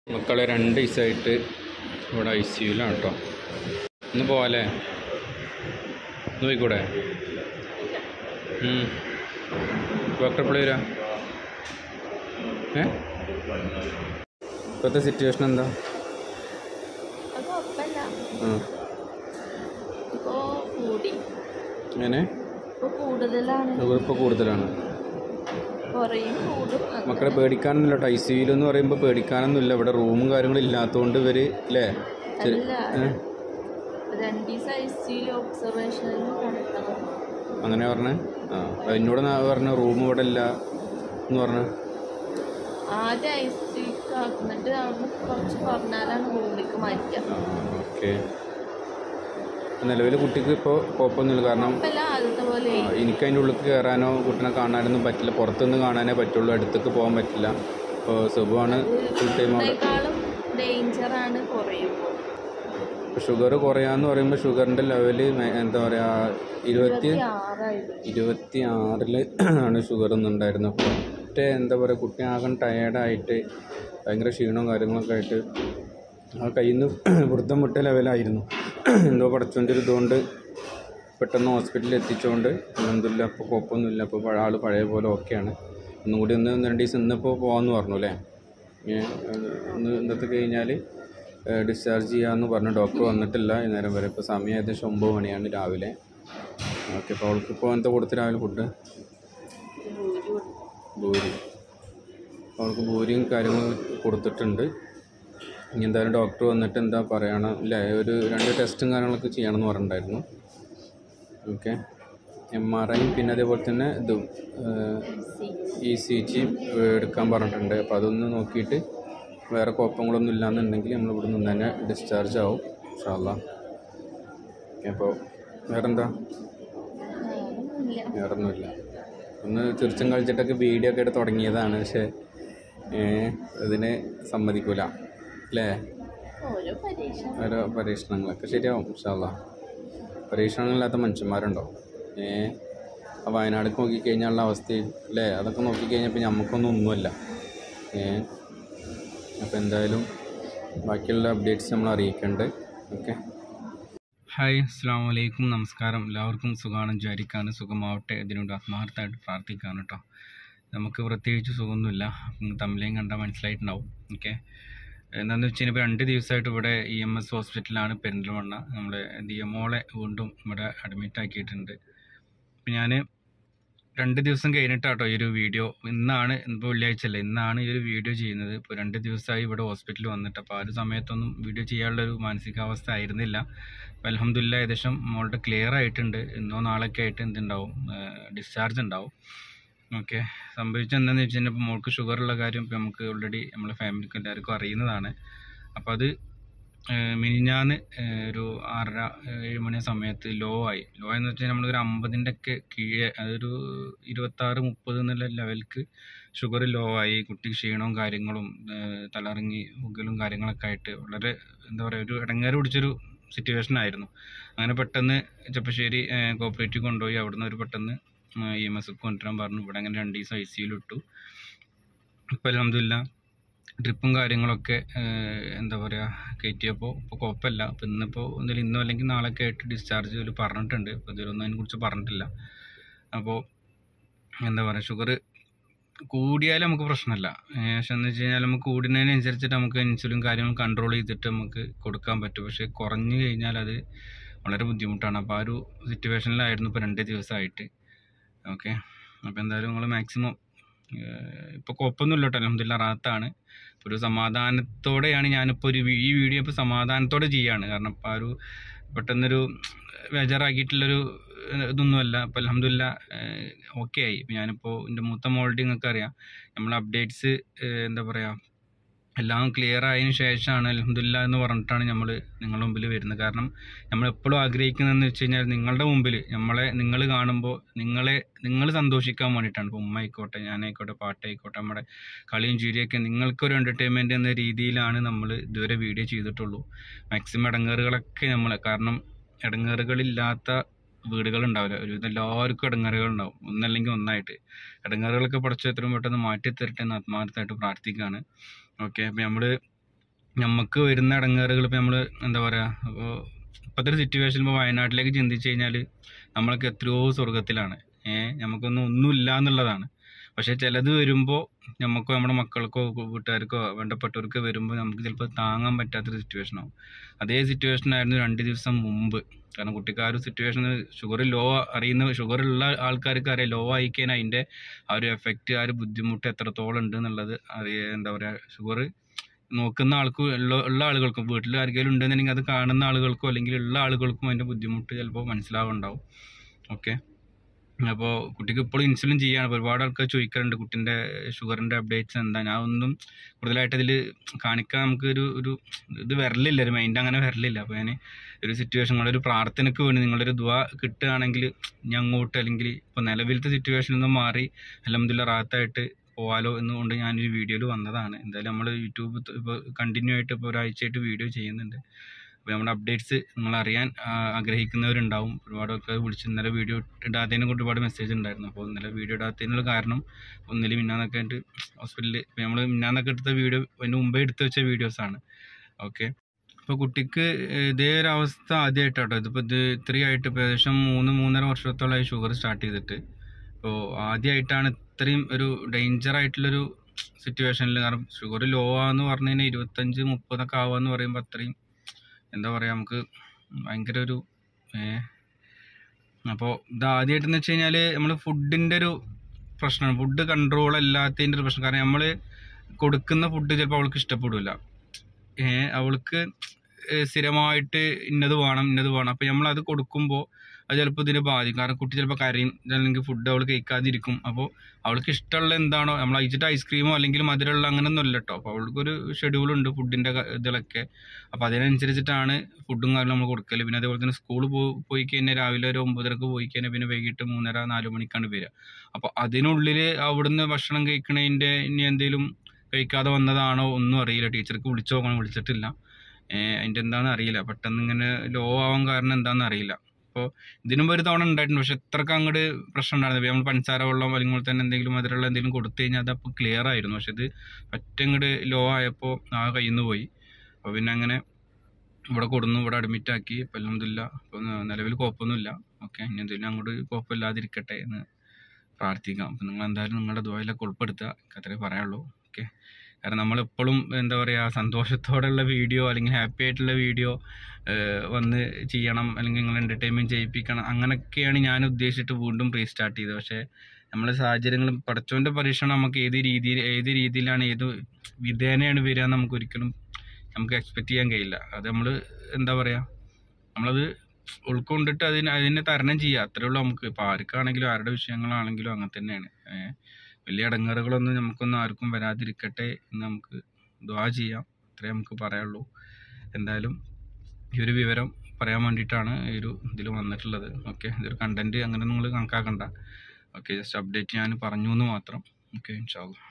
മക്കളെ രണ്ട് ദിവസമായിട്ട് ഇവിടെ ഐ സി യുലാണ് കേട്ടോ ഇന്ന് പോവാല്ലേ ഇന്ന് പോയിക്കൂടെ ഡോക്ടർ എപ്പോഴും വരാ ഏ ഇപ്പോഴത്തെ സിറ്റുവേഷൻ എന്താ അത് കുഴപ്പമില്ല ആ ഇപ്പോ കൂടി അങ്ങനെ ഇപ്പൊ കൂടുതലാണ് ഇപ്പോൾ കൂടുതലാണ് കുറയും കൂടും അങ്ങനെ. മക്കളെ പേടിക്കാനൊന്നുമില്ല കേട്ടോ ഐ സി യുയിൽ എന്ന് പറയുമ്പോൾ പേടിക്കാനൊന്നുമില്ല ഇവിടെ റൂമും കാര്യങ്ങളും ഇല്ലാത്തതുകൊണ്ട് ഇവർ അല്ലേ ശരി അല്ല ഏ? രണ്ട് ദിവസം ഐ സിയിൽ ഒബ്സർവേഷനിൽ നടത്തണം അങ്ങനെ പറഞ്ഞേ ആ അപ്പോൾ എന്നോട് നാ- പറഞ്ഞു റൂം ഇവിടെ ഇല്ല എന്ന് പറഞ്ഞു ആദ്യം ഐ സിക്ക് എന്നിട്ട് അവിടുന്ന് കുറച്ച് പറഞ്ഞാലാണ് റൂമിലേക്ക് മാറ്റുക ആ ഓക്കെ നിലവിൽ കുട്ടിക്ക് ഇപ്പോൾ കുഴപ്പമൊന്നുമില്ല കാരണം കുഴപ്പമില്ല ആദ്യത്തെ പോലെ ആ, എനിക്ക് അതിൻ്റെ ഉള്ളിൽ കയറാനോ കുട്ടിനെ കാണാനൊന്നും പറ്റില്ല പുറത്തുനിന്ന് കാണാനേ പറ്റുള്ളൂ അടുത്തേക്ക് പോകാൻ പറ്റില്ല അപ്പോൾ സുഖമാണ് ഫുൾ ടൈം അവിടെ ഇതിനേക്കാളും ഡേഞ്ചറാണ് കുറയുമ്പോൾ ഷുഗർ കുറയാന്ന് പറയുമ്പോൾ ഷുഗറിൻ്റെ ലെവല് എന്താ പറയുക ഇരുപത്തി ആറായിരുന്നു ഇരുപത്തി ആറില് ആണ് ഷുഗർ ഒന്നുണ്ടായിരുന്നത് അപ്പോൾ ഒറ്റ എന്താ പറയുക കുട്ടി ആകെ ടയേർഡായിട്ട് ഭയങ്കര ക്ഷീണവും കാര്യങ്ങളൊക്കെ ആയിട്ട് ആ കയ്യിൽ നിന്ന് വൃദ്ധം വിട്ട ലെവലായിരുന്നു എന്തോ പടച്ചോൻ്റെ ഒരു ഇതുകൊണ്ട് പെട്ടെന്ന് ഹോസ്പിറ്റലിൽ എത്തിച്ചുകൊണ്ട് എന്തില്ല അപ്പോൾ കുഴപ്പമൊന്നുമില്ല അപ്പോൾ പഴ- ആൾ പഴയ പോലെ ഓക്കെയാണ് ഒന്നും കൂടി ഒന്ന് ഒന്ന് രണ്ട് ദിവസം ഇന്നിപ്പോൾ പോകാമെന്ന് പറഞ്ഞു അല്ലേ ഏ, അത് ഒന്ന് ഇന്നത്തെ കഴിഞ്ഞാൽ ഡിസ്ചാർജ് ചെയ്യാമെന്ന് പറഞ്ഞു ഡോക്ടർ വന്നിട്ടില്ല ഈ നേരം വരെ ഇപ്പോൾ സമയം ഏകദേശം ഒമ്പത് മണിയാണ് രാവിലെ ഓക്കെ അപ്പോൾ അവൾക്ക് ഇപ്പോൾ എന്താ കൊടുത്ത് രാവിലെ ഫുഡ് ഭൂരി അവൾക്ക് ഭൂരിയും കാര്യങ്ങളും കൊടുത്തിട്ടുണ്ട് ഇനി എന്തായാലും ഡോക്ടർ വന്നിട്ട് എന്താ പറയണം ഇല്ല ഒരു രണ്ട് ടെസ്റ്റും കാര്യങ്ങളൊക്കെ ചെയ്യണമെന്ന് പറഞ്ഞിട്ടുണ്ടായിരുന്നു ഓക്കെ എം ആർ ഐയും പിന്നെ അതേപോലെ തന്നെ ഇതും ഇ സി ജി എടുക്കാൻ പറഞ്ഞിട്ടുണ്ട് അപ്പോൾ അതൊന്ന് നോക്കിയിട്ട് വേറെ കുഴപ്പങ്ങളൊന്നും ഇല്ലാന്നുണ്ടെങ്കിൽ നമ്മൾ ഇവിടെ നിന്ന് തന്നെ ഡിസ്ചാർജ് ആവും ഇൻഷാല്ലാ ഓക്കെ അപ്പോൾ വേറെന്താ ഇല്ല വേറൊന്നുമില്ല ഒന്ന് ചിരിച്ചും കളിച്ചിട്ടൊക്കെ വീഡിയോ ഒക്കെ എടുത്ത് തുടങ്ങിയതാണ് പക്ഷേ ഏ, ഇതിന് സമ്മതിക്കൂല അല്ലേ ഓരോ പരീക്ഷ ഓരോ പരീക്ഷണങ്ങളൊക്കെ ശരിയാവും ഇൻഷാല്ല പരീക്ഷണങ്ങളില്ലാത്ത മനുഷ്യന്മാരുണ്ടോ ഏ ആ വയനാടൊക്കെ നോക്കിക്കഴിഞ്ഞാലുള്ള അവസ്ഥയും അല്ലേ അതൊക്കെ നോക്കിക്കഴിഞ്ഞപ്പോൾ നമുക്കൊന്നും ഒന്നുമല്ല ഏ അപ്പോൾ എന്തായാലും ബാക്കിയുള്ള അപ്ഡേറ്റ്സ് നമ്മൾ അറിയിക്കുന്നുണ്ട് ഓക്കെ ഹായ് അസ്സാം വലൈക്കും നമസ്കാരം എല്ലാവർക്കും സുഖമാണ് വിചാരിക്കാണ് സുഖമാവട്ടെ ഇതിനോട് ആത്മാർത്ഥമായിട്ട് പ്രാർത്ഥിക്കാണ് കേട്ടോ നമുക്ക് പ്രത്യേകിച്ച് സുഖമൊന്നുമില്ല തമ്മിലേയും കണ്ടാൽ മനസ്സിലായിട്ടുണ്ടാവും ഓക്കെ എന്താണെന്ന് വെച്ച് കഴിഞ്ഞാൽ ഇപ്പോൾ രണ്ട് ദിവസമായിട്ട് ഇവിടെ ഇ എം എസ് ഹോസ്പിറ്റലാണ് പെരിന്തൽമണ്ണ നമ്മുടെ ദിയമോളെ വീണ്ടും ഇവിടെ അഡ്മിറ്റ് ആക്കിയിട്ടുണ്ട് അപ്പോൾ ഞാൻ രണ്ട് ദിവസം കഴിഞ്ഞിട്ടാട്ടോ ഈ ഒരു വീഡിയോ ഇന്നാണ് ഇപ്പോൾ വെള്ളിയാഴ്ച അല്ലേ ഇന്നാണ് ഈ ഒരു വീഡിയോ ചെയ്യുന്നത് ഇപ്പോൾ രണ്ട് ദിവസമായി ഇവിടെ ഹോസ്പിറ്റലിൽ വന്നിട്ട് അപ്പോൾ ആ ഒരു സമയത്തൊന്നും വീഡിയോ ചെയ്യാനുള്ള ഒരു മാനസികാവസ്ഥ ആയിരുന്നില്ല അപ്പോൾ അലഹമില്ല ഏകദേശം മോളുടെ ക്ലിയർ ആയിട്ടുണ്ട് ഇന്നോ നാളൊക്കെ ആയിട്ട് എന്തുണ്ടാവും ഡിസ്ചാർജ് ഉണ്ടാവും ഓക്കെ സംഭവിച്ചത് എന്താണെന്ന് വെച്ച് കഴിഞ്ഞാൽ ഇപ്പോൾ മോൾക്ക് ഷുഗറുള്ള കാര്യം ഇപ്പോൾ നമുക്ക് ഓൾറെഡി നമ്മളെ ഫാമിലിക്ക് എല്ലാവർക്കും അറിയുന്നതാണ് അപ്പോൾ അത് ഏഹ് മിനിഞ്ഞാന്ന് ഏഹ് ഒരു ആറര ഏഴ് മണി സമയത്ത് ലോ ആയി ലോ എന്ന് വെച്ചാൽ നമ്മളൊരു അമ്പതിൻ്റെ ഒക്കെ കീഴെ അതൊരു ഇരുപത്താറ് മുപ്പത് എന്നുള്ള ലെവൽക്ക് ഷുഗർ ലോ ആയി കുട്ടി ക്ഷീണവും കാര്യങ്ങളും ഏഹ് തലറങ്ങി ഉഗലും കാര്യങ്ങളൊക്കെ ആയിട്ട് വളരെ എന്താ പറയുക ഒരു ഇടങ്ങേറ് പിടിച്ചൊരു സിറ്റുവേഷൻ ആയിരുന്നു അങ്ങനെ പെട്ടെന്ന് ചെപ്പശ്ശേരി കോപ്പറേറ്റീവ് കൊണ്ടുപോയി അവിടുന്ന് ഒരു പെട്ടെന്ന് ഇ എം എസ് കൊണ്ടുവരാൻ പറഞ്ഞു ഇവിടെ അങ്ങനെ രണ്ട് ദിവസം ഐ സിയിൽ ഇട്ടു ഇപ്പോൾ അലഹമില്ല ഡ്രിപ്പും കാര്യങ്ങളൊക്കെ ഏഹ്, എന്താ പറയുക കയറ്റിയപ്പോൾ ഇപ്പോൾ കുഴപ്പമില്ല അപ്പോൾ ഇന്നിപ്പോൾ എന്തെങ്കിലും ഇന്നോ അല്ലെങ്കിൽ നാളൊക്കെ ആയിട്ട് ഡിസ്ചാർജ് ഇതിൽ പറഞ്ഞിട്ടുണ്ട് അപ്പോൾ ഇതിലൊന്നും അതിനെക്കുറിച്ച് പറഞ്ഞിട്ടില്ല അപ്പോൾ എന്താ പറയുക ഷുഗർ കൂടിയാൽ നമുക്ക് പ്രശ്നമല്ല ഏഹ്, പക്ഷെ എന്ന് വെച്ച് കഴിഞ്ഞാൽ നമുക്ക് കൂടുന്നതിനനുസരിച്ചിട്ട് നമുക്ക് ഇൻസുലിൻ കാര്യങ്ങൾ കൺട്രോൾ ചെയ്തിട്ട് നമുക്ക് കൊടുക്കാൻ പറ്റും പക്ഷേ കുറഞ്ഞു കഴിഞ്ഞാൽ അത് വളരെ ബുദ്ധിമുട്ടാണ് അപ്പോൾ ആ ഒരു സിറ്റുവേഷനിലായിരുന്നു ഇപ്പോൾ രണ്ട് ദിവസമായിട്ട് ഓക്കെ അപ്പോൾ എന്തായാലും നിങ്ങൾ മാക്സിമം ഇപ്പോൾ കുഴപ്പമൊന്നുമില്ല കേട്ടോ അലഹമില്ല റാത്താണ് ഒരു സമാധാനത്തോടെയാണ് ഞാനിപ്പോൾ ഒരു വി- ഈ വീഡിയോ ഇപ്പോൾ സമാധാനത്തോടെ ചെയ്യാണ് കാരണം ഇപ്പോൾ ആ ഒരു പെട്ടെന്നൊരു ബേജാറാക്കിയിട്ടുള്ളൊരു ഏഹ്, ഇതൊന്നുമല്ല ഇപ്പോൾ അലഹമില്ല ഓക്കെ ആയി ഇപ്പോൾ ഞാനിപ്പോൾ എൻ്റെ മൂത്ത മോളുടെ നിങ്ങൾക്ക് അറിയാം നമ്മൾ അപ്ഡേറ്റ്സ് എന്താ പറയുക എല്ലാം ക്ലിയർ ആയതിനു ശേഷമാണ് അലഹമില്ല എന്ന് പറഞ്ഞിട്ടാണ് നമ്മൾ നിങ്ങളുടെ മുമ്പിൽ വരുന്നത് കാരണം നമ്മൾ എപ്പോഴും ആഗ്രഹിക്കുന്നതെന്ന് വെച്ച് കഴിഞ്ഞാൽ നിങ്ങളുടെ മുമ്പിൽ നമ്മളെ നിങ്ങൾ കാണുമ്പോൾ നിങ്ങളെ നിങ്ങൾ സന്തോഷിക്കാൻ വേണ്ടിയിട്ടാണ് ഇപ്പോൾ ഉമ്മ ആയിക്കോട്ടെ ഞാനായിക്കോട്ടെ പാട്ടായിക്കോട്ടെ നമ്മുടെ കളിയും ചിരിയൊക്കെ നിങ്ങൾക്കൊരു എൻ്റർടൈൻമെൻറ്റ് എന്ന രീതിയിലാണ് നമ്മൾ ഇതുവരെ വീഡിയോ ചെയ്തിട്ടുള്ളൂ മാക്സിമം ഇടങ്ങേറുകളൊക്കെ നമ്മൾ കാരണം ഇടങ്ങേറുകളില്ലാത്ത വീടുകളുണ്ടാവില്ല ഒരുവിധം എല്ലാവർക്കും ഇടങ്ങേറുകളുണ്ടാവും ഒന്നല്ലെങ്കിൽ ഒന്നായിട്ട് ഇടങ്ങേറുകളൊക്കെ പഠിച്ചു എത്രയും പെട്ടെന്ന് മാറ്റി തരട്ടെ എന്ന് ആത്മാർത്ഥമായിട്ട് പ്രാർത്ഥിക്കുകയാണ് ഓക്കെ അപ്പോൾ നമ്മൾ നമുക്ക് വരുന്ന ഇടങ്ങേറുകൾ ഇപ്പോൾ നമ്മൾ എന്താ പറയുക അപ്പോൾ ഇപ്പോഴത്തെ ഒരു സിറ്റുവേഷൻ ഇപ്പോൾ വയനാട്ടിലേക്ക് ചിന്തിച്ച് കഴിഞ്ഞാൽ നമ്മളൊക്കെ എത്രയോ സ്വർഗത്തിലാണ് ഏഹ് നമുക്കൊന്നും ഒന്നുമില്ല എന്നുള്ളതാണ് പക്ഷേ ചിലത് വരുമ്പോൾ നമുക്കോ നമ്മുടെ മക്കൾക്കോ വീട്ടുകാർക്കോ വേണ്ടപ്പെട്ടവർക്ക് വരുമ്പോൾ നമുക്ക് ചിലപ്പോൾ താങ്ങാൻ പറ്റാത്തൊരു സിറ്റുവേഷൻ ആവും അതേ സിറ്റുവേഷൻ ആയിരുന്നു രണ്ട് ദിവസം മുമ്പ് കാരണം കുട്ടിക്ക് ആ ഒരു സിറ്റുവേഷൻ ഷുഗർ ലോ അറിയുന്ന ഷുഗർ ഉള്ള ആൾക്കാർക്ക് അറിയാം ലോ ആയിക്കഴിഞ്ഞാൽ അതിൻ്റെ ആ ഒരു എഫക്റ്റ് ആ ഒരു ബുദ്ധിമുട്ട് എത്രത്തോളം ഉണ്ട് എന്നുള്ളത് അറിയ എന്താ പറയുക ഷുഗർ നോക്കുന്ന ആൾക്കും ഉള്ള ഉള്ള ആളുകൾക്കും വീട്ടിൽ ആർക്കെങ്കിലും ഉണ്ടെന്നുണ്ടെങ്കിൽ അത് കാണുന്ന ആളുകൾക്കോ അല്ലെങ്കിൽ ഉള്ള ആളുകൾക്കും അതിൻ്റെ ബുദ്ധിമുട്ട് ചിലപ്പോൾ മനസ്സിലാവുണ്ടാവും ഓക്കെ അപ്പോൾ കുട്ടിക്ക് ഇപ്പോഴും ഇൻസുലിൻ ചെയ്യാണ് ഒരുപാട് ആൾക്കാർ ചോദിക്കാറുണ്ട് കുട്ടീൻ്റെ ഷുഗറിൻ്റെ അപ്ഡേറ്റ്സ് എന്താ ഞാൻ ഒന്നും കൂടുതലായിട്ട് ഇതിൽ കാണിക്കാൻ നമുക്ക് ഒരു ഒരു ഇത് വരലില്ല ഒരു മൈൻഡ് അങ്ങനെ വരലില്ല അപ്പോൾ ഞാൻ ഒരു സിറ്റുവേഷൻ നിങ്ങളൊരു പ്രാർത്ഥനയ്ക്ക് വേണ്ടി നിങ്ങളൊരു ദുവ കിട്ടുകയാണെങ്കിൽ ഞാൻ അങ്ങോട്ട് അല്ലെങ്കിൽ ഇപ്പോൾ നിലവിലത്തെ സിറ്റുവേഷനിൽ നിന്ന് മാറി അലഹമ്മദില്ല റാത്തായിട്ട് പോവാലോ എന്നുകൊണ്ട് ഞാനൊരു വീഡിയോയിൽ വന്നതാണ് എന്തായാലും നമ്മൾ യൂട്യൂബ് ഇപ്പോൾ കണ്ടിന്യൂ ആയിട്ട് ഇപ്പോൾ ഒരാഴ്ചയായിട്ട് വീഡിയോ ചെയ്യുന്നുണ്ട് അപ്പോൾ നമ്മുടെ അപ്ഡേറ്റ്സ് നിങ്ങൾ അറിയാൻ ആ, ആഗ്രഹിക്കുന്നവരുണ്ടാവും ഒരുപാട് ഒക്കെ വിളിച്ച് ഇന്നലെ വീഡിയോ ഇടാത്തതിനെ കൊണ്ട് ഒരുപാട് മെസ്സേജ് ഉണ്ടായിരുന്നു അപ്പോൾ ഇന്നലെ വീഡിയോ ഇടാത്തതിനുള്ള കാരണം ഒന്നിൽ മിന്നാന്നൊക്കെ ആയിട്ട് ഹോസ്പിറ്റലിൽ ഇപ്പോൾ നമ്മൾ മിന്നാന്നൊക്കെ എടുത്ത വീഡിയോ അതിന് മുമ്പേ എടുത്ത് വെച്ച വീഡിയോസാണ് ഓക്കെ ഇപ്പോൾ കുട്ടിക്ക് ഇതേ ഒരു അവസ്ഥ ആദ്യമായിട്ടാട്ടോ ഇതിപ്പോൾ ഇത് ഇത്രയായിട്ട് ഇപ്പോൾ ഏകദേശം മൂന്ന് മൂന്നര വർഷത്തോളമായി ഷുഗർ സ്റ്റാർട്ട് ചെയ്തിട്ട് അപ്പോൾ ആദ്യമായിട്ടാണ് ഇത്രയും ഒരു ഡേഞ്ചർ ആയിട്ടുള്ളൊരു സിറ്റുവേഷനിൽ കാരണം ഷുഗർ ലോ ആന്ന് പറഞ്ഞു കഴിഞ്ഞാൽ ഇരുപത്തഞ്ച് മുപ്പതൊക്കെ ആവാന്ന് പറയുമ്പോൾ അത്രയും എന്താ പറയുക നമുക്ക് ഭയങ്കര ഒരു അപ്പോൾ ഇത് ആദ്യമായിട്ടെന്ന് വെച്ച് കഴിഞ്ഞാൽ നമ്മൾ ഫുഡിൻ്റെ ഒരു പ്രശ്നമാണ് ഫുഡ് കൺട്രോൾ അല്ലാത്തതിൻ്റെ ഒരു പ്രശ്നം കാരണം നമ്മൾ കൊടുക്കുന്ന ഫുഡ് ചിലപ്പോൾ അവൾക്ക് ഇഷ്ടപ്പെടില്ല ഏഹ് അവൾക്ക് ഏഹ് സ്ഥിരമായിട്ട് ഇന്നത് വേണം ഇന്നത് വേണം അപ്പോൾ നമ്മൾ അത് കൊടുക്കുമ്പോൾ അത് ചിലപ്പോൾ ഇതിനെ ബാധിക്കും കാരണം കുട്ടി ചിലപ്പോൾ കരയും അല്ലെങ്കിൽ ഫുഡ് അവൾ കഴിക്കാതിരിക്കും അപ്പോൾ അവൾക്ക് ഇഷ്ടമുള്ള എന്താണോ നമ്മൾ അയച്ചിട്ട് ഐസ്ക്രീമോ അല്ലെങ്കിൽ മധുരമുള്ള അങ്ങനെയൊന്നും അല്ല കേട്ടോ അപ്പോൾ അവൾക്കൊരു ഷെഡ്യൂൾ ഉണ്ട് ഫുഡിൻ്റെ ഇതിലൊക്കെ അപ്പോൾ അതിനനുസരിച്ചിട്ടാണ് ഫുഡും കാര്യം നമ്മൾ കൊടുക്കല് പിന്നെ അതേപോലെ തന്നെ സ്കൂൾ പോയി കഴിഞ്ഞാൽ രാവിലെ ഒരു ഒമ്പതരക്ക് പോയി കഴിഞ്ഞാൽ പിന്നെ വൈകിട്ട് മൂന്നര നാല് മണിക്കാണ് വരിക അപ്പോൾ അതിനുള്ളിൽ അവിടുന്ന് ഭക്ഷണം കഴിക്കണതിൻ്റെ ഇനി എന്തെങ്കിലും കഴിക്കാതെ വന്നതാണോ ഒന്നും അറിയില്ല ടീച്ചർക്ക് വിളിച്ചു നോക്കണം വിളിച്ചിട്ടില്ല ഏഹ് അതിൻ്റെ എന്താണെന്ന് അറിയില്ല പെട്ടെന്ന് ഇങ്ങനെ ലോ ആവാൻ കാരണം എന്താണെന്ന് അറിയില്ല അപ്പോൾ ഇതിനും ഒരു തവണ ഉണ്ടായിട്ടുണ്ട് പക്ഷെ എത്രക്ക് അങ്ങോട്ട് പ്രശ്നം ഉണ്ടായിരുന്നു നമ്മൾ പഞ്ചസാര വെള്ളം അല്ലെങ്കിൽ തന്നെ എന്തെങ്കിലും മധുരമുള്ള എന്തെങ്കിലും കൊടുത്തു കഴിഞ്ഞാൽ അതപ്പോൾ ക്ലിയർ ആയിരുന്നു പക്ഷെ ഇത് പറ്റ അങ്ങോട്ട് ലോ ആയപ്പോൾ ആ കയ്യിൽ നിന്ന് പോയി അപ്പോൾ പിന്നെ അങ്ങനെ ഇവിടെ കൊടുന്നു ഇവിടെ അഡ്മിറ്റ് ആക്കി ഇപ്പം അലഹമില്ല ഇപ്പോൾ നിലവിൽ കുഴപ്പമൊന്നുമില്ല ഓക്കെ ഇനി എന്തെങ്കിലും അങ്ങോട്ട് കുഴപ്പമില്ലാതിരിക്കട്ടെ എന്ന് പ്രാർത്ഥിക്കാം അപ്പം നിങ്ങൾ എന്തായാലും നിങ്ങളുടെ ദുബായിലൊക്കെ ഉൾപ്പെടുത്തുക എനിക്ക് അത്രേ പറയാനുള്ളൂ ഓക്കെ കാരണം നമ്മളെപ്പോഴും എന്താ പറയുക സന്തോഷത്തോടെയുള്ള വീഡിയോ അല്ലെങ്കിൽ ഹാപ്പി ആയിട്ടുള്ള വീഡിയോ വന്ന് ചെയ്യണം അല്ലെങ്കിൽ നിങ്ങൾ എൻ്റർടൈൻമെൻറ്റ് ചെയ്യിപ്പിക്കണം അങ്ങനെയൊക്കെയാണ് ഞാൻ ഉദ്ദേശിച്ചിട്ട് വീണ്ടും റീസ്റ്റാർട്ട് ചെയ്തത് പക്ഷേ നമ്മളെ സാഹചര്യങ്ങളും പഠിച്ചോൻ്റെ പരീക്ഷണം നമുക്ക് ഏത് രീതിയിൽ ഏത് രീതിയിലാണ് ഏത് വിധേനയാണ് വരിക എന്ന് നമുക്ക് ഒരിക്കലും നമുക്ക് എക്സ്പെക്റ്റ് ചെയ്യാൻ കഴിയില്ല അത് നമ്മൾ എന്താ പറയുക നമ്മളത് ഉൾക്കൊണ്ടിട്ട് അതിന് അതിനെ തരണം ചെയ്യുക അത്രേ ഉള്ളൂ നമുക്ക് ഇപ്പോൾ ആർക്കാണെങ്കിലും ആരുടെ വിഷയങ്ങളാണെങ്കിലും അങ്ങനെ തന്നെയാണ് ഏഹ് വലിയ ഇടങ്ങേറുകളൊന്നും നമുക്കൊന്നും ആർക്കും വരാതിരിക്കട്ടെ എന്ന് നമുക്ക് ദ്വാ ചെയ്യാം അത്രേ നമുക്ക് പറയാനുള്ളൂ എന്തായാലും ഈ ഒരു വിവരം പറയാൻ വേണ്ടിയിട്ടാണ് ഈ ഒരു ഇതിൽ വന്നിട്ടുള്ളത് ഓക്കെ ഇതൊരു കണ്ടൻറ്റ് അങ്ങനെ നിങ്ങൾ കണക്കാക്കണ്ട ഓക്കെ ജസ്റ്റ് അപ്ഡേറ്റ് ഞാൻ പറഞ്ഞു എന്ന് മാത്രം ഓക്കെ ഇൻഷാല്ല